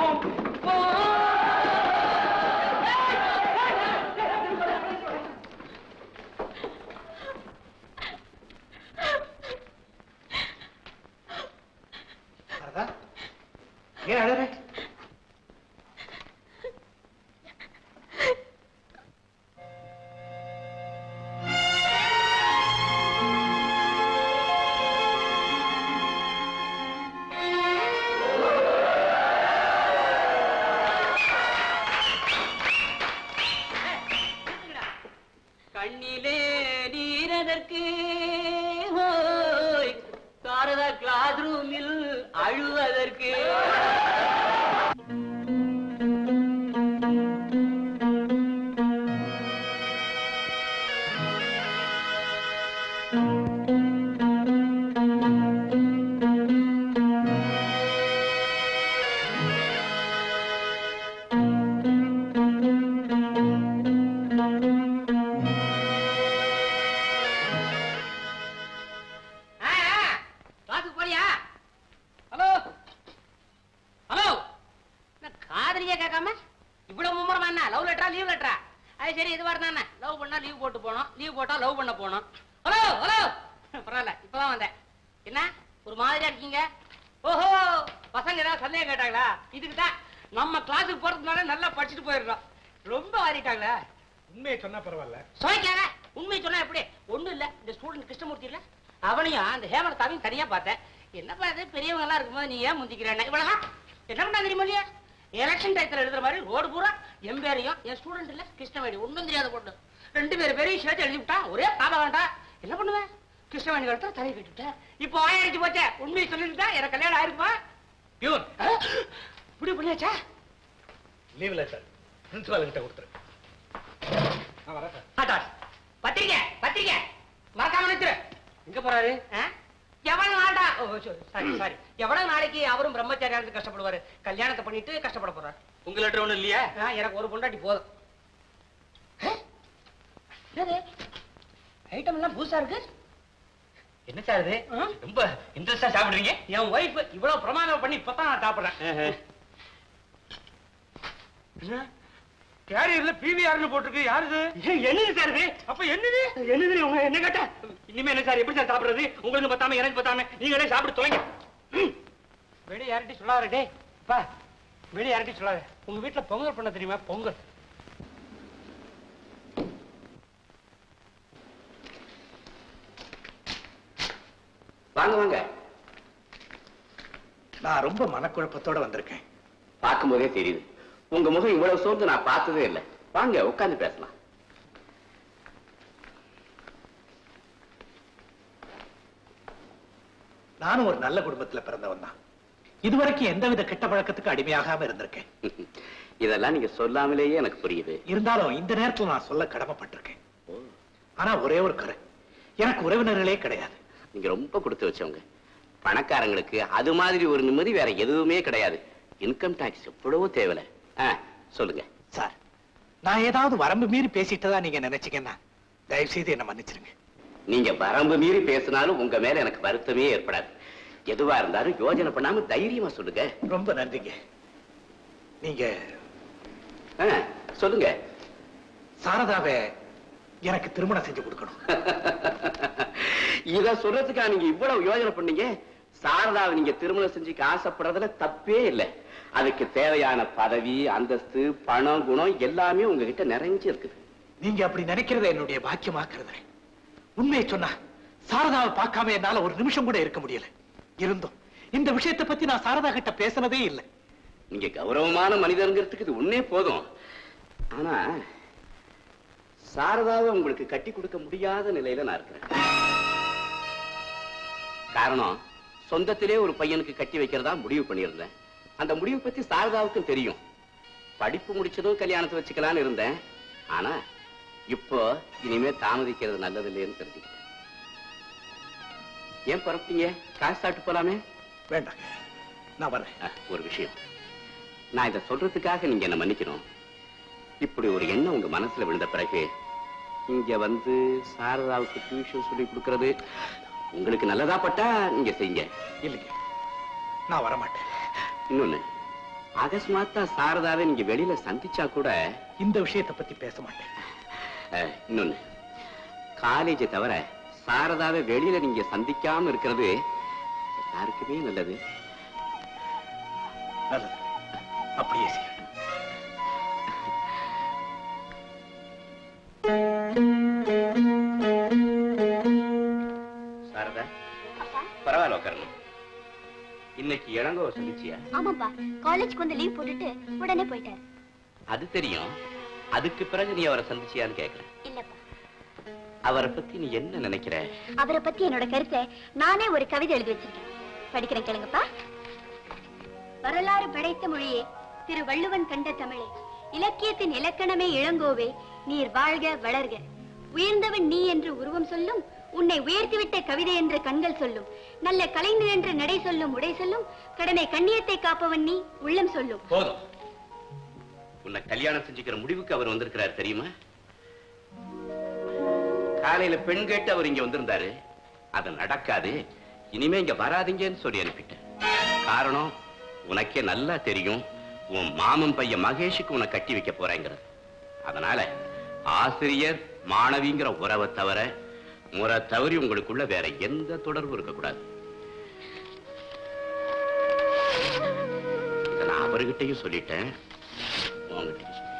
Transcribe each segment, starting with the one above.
சாரதா ஏன் அழற கண்ணிலே நீரதற்கு ஹோய், சாரதா கிளாஸ் ரூமில் அழுவதற்கு கிளாஸுக்கு போறியா ஹலோ ஹலோ என்ன காதலியே கேட்காம இவ்வளவு மும்முரமா என்ன லவ் லெட்டரா லீவ் லெட்டரா அது சரி இது வரணும் என்ன லவ் பண்ணா லீவ் போட்டு போனோம் லீவ் போட்டா லவ் பண்ண போனோம் ஹலோ ஹலோ பரவாயில்ல இப்பதான் வந்தேன் என்ன ஒரு மாதிரியா இருக்கீங்க ஓஹோ பசங்க ஏதாவது சந்தேகம் கேட்டாங்களா இதுக்கு தான் நம்ம கிளாஸுக்கு போறதுனால நல்லா படிச்சுட்டு போயிடுறோம் ரொம்ப வாரிட்டாங்களே உண்மையை சொன்னா பரவாயில்ல சுவைக்காக உண்மை சொன்னா எப்படி ஒண்ணும் இல்ல இந்த ஸ்டூடெண்ட் கிருஷ்ணமூர்த்தி இல்ல அவனையும் அந்த ஹேமலதாவையும் தனியா பார்த்தேன் என்னப்பா இது பெரியவங்க எல்லாம் இருக்கும்போது நீ ஏன் முந்திக்கிறேன் இவ்வளவா என்ன பண்ணா தெரியுமா இல்லையா எலெக்ஷன் டயத்துல எழுதுற மாதிரி ரோடு பூரா என் பேரையும் என் ஸ்டூடெண்ட் இல்ல கிருஷ்ணவேணி ஒண்ணும் தெரியாத பொண்ணு ரெண்டு பேர் பேரையும் சேர்த்து எழுதி விட்டா ஒரே பாபா வேண்டாம் என்ன பண்ணுவேன் கிருஷ்ணவேணி கழுத்துல தலையை கட்டிவிட்டேன் இப்போ ஆயிடுச்சு போச்சே உண்மையை சொல்லிருந்தா எனக்கு கல்யாணம் ஆயிருப்பா பியூன் இப்படி பண்ணியாச்சா லீவ் லெட்டர் பிரின்சிபால் கிட்ட கொடுத்துரு நான் வரேன் சார் ஆட்டாஸ் பத்திரிக்கை பத்திரிக்கை மறக்காம நிறுத்துரு எங்க போறாரு ஆ? எவ்வளவு நாடா ஓ சாரி சாரி எவ்வளவு நாளைக்கு அவரும் பிரம்மச்சாரியா இருந்து கஷ்டப்படுவாரு கல்யாணத்தை பண்ணிட்டு கஷ்டப்பட போறாரு உங்க லெட்டர் ஒண்ணும் இல்லையா ஆ, எனக்கு ஒரு பொண்டாட்டி போதும் ஆ? என்னது ஐட்டம் எல்லாம் புதுசா இருக்கு என்ன சார் இது ஆ? ரொம்ப இன்ட்ரெஸ்டா சாப்பிடுறீங்க என் ஒய்ஃப் இவ்வளவு பிரமாதம் பண்ணி இப்பதான் நான் சாப்பிடுறேன் கேரியர்ல பிவிஆர்னு போட்டிருக்கு யாரு இது என்னது சார் இது அப்ப என்னது என்னது உங்க என்ன கேட்டா இனிமே என்ன சார் எப்படி சார் சாப்பிடுறது உங்களுக்கு பத்தாம எனக்கு பத்தாம நீங்களே சாப்பிட்டு தொலைங்க வெளியே யார்கிட்டயும் சொல்லாத டேய் பா வெளியே யார்கிட்டயும் சொல்லாத உங்க வீட்டுல பொங்கல் பண்ண தெரியுமா பொங்கல் வாங்க வாங்க நான் ரொம்ப மனக்குழப்பத்தோட வந்திருக்கேன் பார்க்கும்போதே தெரியுது உங்க முகம் இவ்வளவு சோர்ந்து நான் பார்த்ததே இல்லை வாங்க உட்கார்ந்து பேசலாம் நானும் ஒரு நல்ல குடும்பத்துல பிறந்தவன் தான் இதுவரைக்கும் எந்தவித கெட்ட பழக்கத்துக்கு அடிமையாகாம இருந்திருக்கேன் இதெல்லாம் நீங்க சொல்லாமலேயே எனக்கு புரியுது இருந்தாலும் இந்த நேரத்துல நான் சொல்ல கடமைப்பட்டிருக்கேன் ஆனா ஒரே ஒரு கரை எனக்கு உறவினர்களே கிடையாது நீங்க ரொம்ப கொடுத்து வச்சவங்க பணக்காரங்களுக்கு அது மாதிரி ஒரு நிம்மதி வேற எதுவுமே கிடையாது இன்கம் டாக்ஸ் எவ்வளவோ தேவையில்ல ஆ, சொல்லுங்க சார் நான் ஏதாவது வரம்பு மீறி பேசிட்டதா நீங்க நினைச்சீங்கன்னா தயவு செய்து என்ன மன்னிச்சிருங்க நீங்க வரம்பு மீறி பேசினாலும் உங்க மேல எனக்கு வருத்தமே ஏற்படாது எதுவா இருந்தாலும் யோஜனை பண்ணாம தைரியமா சொல்லுங்க ரொம்ப நன்றிங்க நீங்க ஆ, சொல்லுங்க சாரதாவை எனக்கு திருமணம் செஞ்சு கொடுக்கணும் இத சொல்றதுக்கா நீங்க இவ்வளவு யோசனை பண்ணீங்க சாரதாவை நீங்க திருமணம் செஞ்சுக்க ஆசைப்படுறதுல தப்பே இல்லை அதுக்கு தேவையான பதவி அந்தஸ்து பணம் குணம் எல்லாமே உங்ககிட்ட நிறைஞ்சு இருக்குது நீங்க அப்படி நினைக்கிறத என்னுடைய பாக்கியமாக்குறது உண்மையை சொன்னா சாரதாவை பார்க்காம என்னால ஒரு நிமிஷம் கூட இருக்க முடியல இருந்தும் இந்த விஷயத்தை பத்தி நான் சாரதா கிட்ட பேசினதே இல்லை நீங்க கௌரவமான மனிதருங்கிறதுக்கு இது ஒண்ணே போதும் ஆனா சாரதாவை உங்களுக்கு கட்டி கொடுக்க முடியாத நிலையில நான் இருக்கிறேன் காரணம் சொந்தத்திலே ஒரு பையனுக்கு கட்டி வைக்கிறதா முடிவு பண்ணியிருந்தேன் அந்த முடிவு பத்தி சாரதாவுக்கும் தெரியும் படிப்பு முடிச்சதும் கல்யாணத்தை வச்சுக்கலாம்னு இருந்தேன் ஆனா இப்போ இனிமே தாமதிக்கிறது நல்லது இல்லைன்னு தெரிஞ்சுக்கிட்டேன் ஏன் புறப்பட்டீங்க காசு சாப்பிட்டு போலாமே வேண்டாங்க நான் வரேன் அஹ், ஒரு விஷயம் நான் இதை சொல்றதுக்காக நீங்க என்ன மன்னிக்கணும் இப்படி ஒரு எண்ணம் உங்க மனசுல விழுந்த பிறகு இங்க வந்து சாரதாவுக்கு டியூஷன் சொல்லி கொடுக்கறது உங்களுக்கு நல்லதா பட்டா நீங்க செய்யுங்க இல்லைங்க நான் வரமாட்டேன் இன்னொன்னு அகஸ்மாத்தா சாரதாவை நீங்க வெளியில சந்திச்சா கூட இந்த விஷயத்தை பத்தி பேச மாட்டேன் அஹ், இன்னொன்னு காலேஜை தவிர சாரதாவை வெளியில நீங்க சந்திக்காம இருக்கிறது எல்லாருக்குமே நல்லது நல்லது அப்படியே செய்யறேன் சாரதா அப்பா பரவாயில்ல உட்காருங்க இன்னைக்கு இளங்கோவை சந்திச்சியா ஆமாப்பா காலேஜ்க்கு வந்து லீவ் போட்டுட்டு உடனே போயிட்டாரு அது தெரியும் அதுக்கு பிறகு நீ அவரை சந்திச்சியான்னு கேக்குறேன் இல்லப்பா அவரை பத்தி நீ என்ன நினைக்கிற அவரை பத்தி என்னோட கருத்தை நானே ஒரு கவிதை எழுதி வச்சிருக்கேன் படிக்கிறேன் கேளுங்கப்பா வரலாறு படைத்த மொழியே திரு வள்ளுவன் கண்ட தமிழே இலக்கியத்தின் இலக்கணமே இளங்கோவே நீர் வாழ்க வளர்க உயர்ந்தவன் நீ என்று உருவம் சொல்லும் உன்னை உயர்த்திவிட்ட கவிதை என்று கண்கள் சொல்லும் நல்ல கலைஞர் என்று நடை சொல்லும் உடை சொல்லும் கடனை கண்ணியத்தை காப்பவன் நீ உள்ளம் சொல்லும் போதும் உன்னை கல்யாணம் செஞ்சுக்கிற முடிவுக்கு அவர் வந்திருக்கிறார் தெரியுமா காலையில பெண் கேட்டு அவர் இங்க வந்திருந்தாரு அது நடக்காது இனிமே இங்க வராதீங்கன்னு சொல்லி அனுப்பிட்டேன் காரணம் உனக்கே நல்லா தெரியும் உன் மாமன் பையன் மகேஷுக்கு உன்னை கட்டி வைக்க போறேங்கிறது அதனால ஆசிரியர் மாணவிங்கிற உறவை தவிர முறை தவறி உங்களுக்குள்ள வேற எந்த தொடர்பும் இருக்கக்கூடாது இதை நான் அவர்கிட்டயும் சொல்லிட்டேன் உங்ககிட்டயும் சொல்லிட்டேன்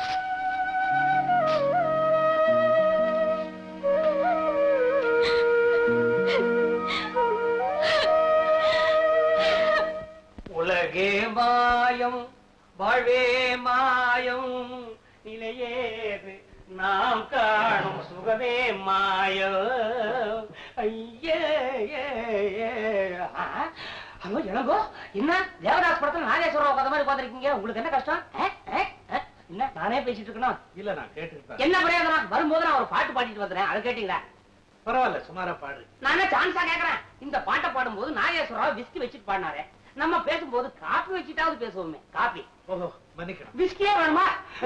உலகே மாயம் வாழ்வே மாயம் நிலையேது நாம் காணும் சுகமே மாயம் ஐயே ஹலோ இளங்கோ என்ன தேவதாஸ் படத்துல நாகேஸ்வரம் உட்காந்த மாதிரி உட்காந்துருக்கீங்க உங்களுக்கு என்ன கஷ்டம் ஆ? ஆ? ஆ? என்ன நானே பேசிட்டு இருக்கணும் இல்ல நான் கேட்டுக்கிட்டேன் என்ன பிரயோஜனம் வரும்போது நான் ஒரு பாட்டு பாடிட்டு வந்துறேன் அதை கேட்டீங்களா பரவாயில்ல சுமாரா பாடு நான் என்ன சான்ஸா கேக்குறேன் இந்த பாட்டை பாடும்போது நாகேஸ்வரராவ் விஸ்கி வச்சுட்டு பாடினாரே நம்ம பேசும்போது காப்பி வச்சுட்டாவது பேசுவோமே காப்பி ஓஹோ மன்னிக்கணும் விஸ்கியே வேணுமா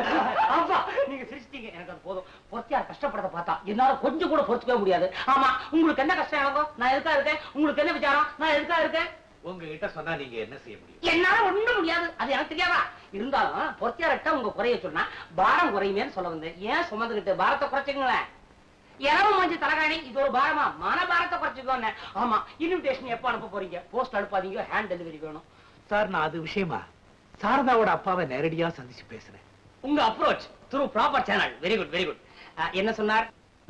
ஆமா நீங்க சிரிச்சிட்டீங்க எனக்கு அது போதும் பொத்தியார் கஷ்டப்படுறத பார்த்தா என்னால கொஞ்சம் கூட பொறுத்துக்கவே முடியாது ஆமா உங்களுக்கு என்ன கஷ்டம் எனக்கோ நான் எதுக்கா இருக்கேன் உங்களுக்கு என்ன விசாரம் நான் எதுக்கா இருக்கேன் உங்ககிட்ட சொன்னா நீங்க என்ன செய்ய முடியும் என்னால ஒண்ணும் முடியாது அது எனக்கு தெரியாதா இருந்தாலும் பொத்தியார்ட்ட உங்க குறைய சொன்னா பாரம் குறையுமேன்னு சொல்ல வந்தேன் ஏன் சுமந்துகிட்டு பாரத்தை குறைச்சுங்களேன் இரவு மஞ்சு தலகாணி இது ஒரு பாரமா மன பாரத்தை குறைச்சுக்கோன்னு ஆமா இன்விடேஷன் எப்ப அனுப்ப போறீங்க போஸ்ட் அனுப்பாதீங்க ஹேண்ட் டெலிவரி வேணும் சார் நான் அது விஷயமா சாரதாவோட அப்பாவை நேரடியா சந்திச்சு பேசுறேன் உங்க approach through proper channel very good very good என்ன சொன்னார்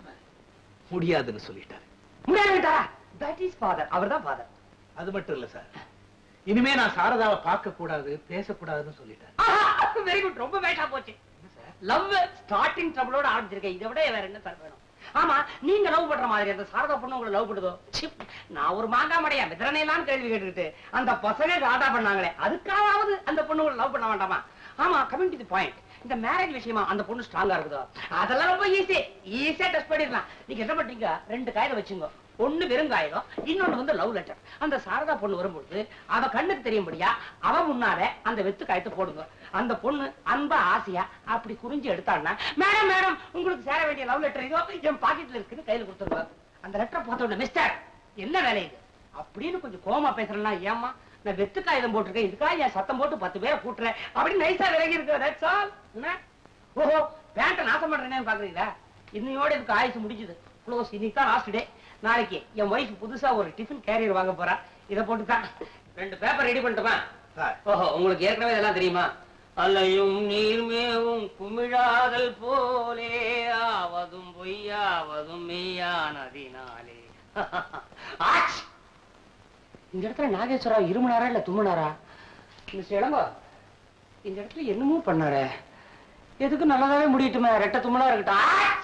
முடியாதுன்னு சொல்லிட்டாரு முடியாதுட்டாரா தட் இஸ் ஃபாதர் அவர்தான் ஃபாதர் அது மட்டும் இல்ல சார் இனிமே நான் சாரதாவை பார்க்க கூடாது பேசக்கூடாதுன்னு சொல்லிட்டாரு வெரி குட் ரொம்ப வேஷா போச்சு லவ் ஸ்டார்டிங் ட்ரபிளோட ஆரம்பிச்சிருக்கேன் இதை விட வேற என்ன சார் வேணும் ஆமா நீங்க லவ் பண்ற மாதிரி அந்த சாரதா பொண்ணு உங்களை லவ் பண்ணுதோ சி, நான் ஒரு மாங்கா மடையா மிதரனையெல்லாம் கேள்வி கேட்டுக்கிட்டு அந்த பசங்க ராதா பண்ணாங்களே அதுக்காவது அந்த பொண்ணு உங்களை லவ் பண்ண வேண்டாமா ஆமா கமிங் டு தி பாயிண்ட் இந்த மேரேஜ் விஷயமா அந்த பொண்ணு ஸ்ட்ராங்கா இருக்குதோ அதெல்லாம் ரொம்ப ஈஸி ஈஸியா டெஸ்ட் பண்ணிடலாம் நீங்க என்ன பண்றீங்க ரெண்டு காகிதம் வச்சுங்க ஒண்ணு வெறும் காகிதம் இன்னொன்னு வந்து லவ் லெட்டர் அந்த சாரதா பொண்ணு வரும்பொழுது அவ கண்ணுக்கு தெரியும்படியா அவ முன்னால அந்த வெத்து காயத்தை போடுங்க அந்த பொண்ணு அன்பா ஆசையா அப்படி குறிஞ்சு எடுத்தான்னா மேடம் மேடம் உங்களுக்கு சேர வேண்டிய லவ் லெட்டர் இதோ என் பாக்கெட்ல இருக்குன்னு கையில கொடுத்துருவா அந்த லெட்டர் பார்த்த உடனே மிஸ்டர் என்ன வேலை இது அப்படின்னு கொஞ்சம் கோமா பேசுறேன்னா ஏமா நான் வெத்து காகிதம் போட்டிருக்கேன் இதுக்காக என் சத்தம் போட்டு பத்து பேரை கூட்டுறேன் அப்படின்னு நைஸா விலகி இருக்கு that's all. என்ன ஓஹோ பேண்ட நாசம் பண்றேன்னு பாக்குறீங்களா இன்னையோட இதுக்கு ஆயுசு முடிஞ்சது க்ளோஸ் இன்னைக்கு தான் லாஸ்ட் டே நாளைக்கு என் ஒய்ஃப் புதுசா ஒரு டிஃபன் கேரியர் வாங்க போறா இதை போட்டுதான் ரெண்டு பேப்பர் ரெடி பண்ணிட்டுமா சார் ஓஹோ உங்களுக்கு ஏற்கனவே இதெல்லாம் தெரியுமா அலையும் நீர்மேவும் குமிழாதல் போலே ஆவதும் பொய்யாவதும் மெய்யானதினாலே ஆச்! இந்த இடத்துல நாகேஸ்வரா இருமுனாரா இல்ல தும்முனாரா மிஸ்டர் இளங்கோ இந்த இடத்துல என்னமோ பண்ணாரே எதுக்கு நல்லதாவே முடியட்டுமே ரெட்ட தும்மலா இருக்கட்டும் ஆச்!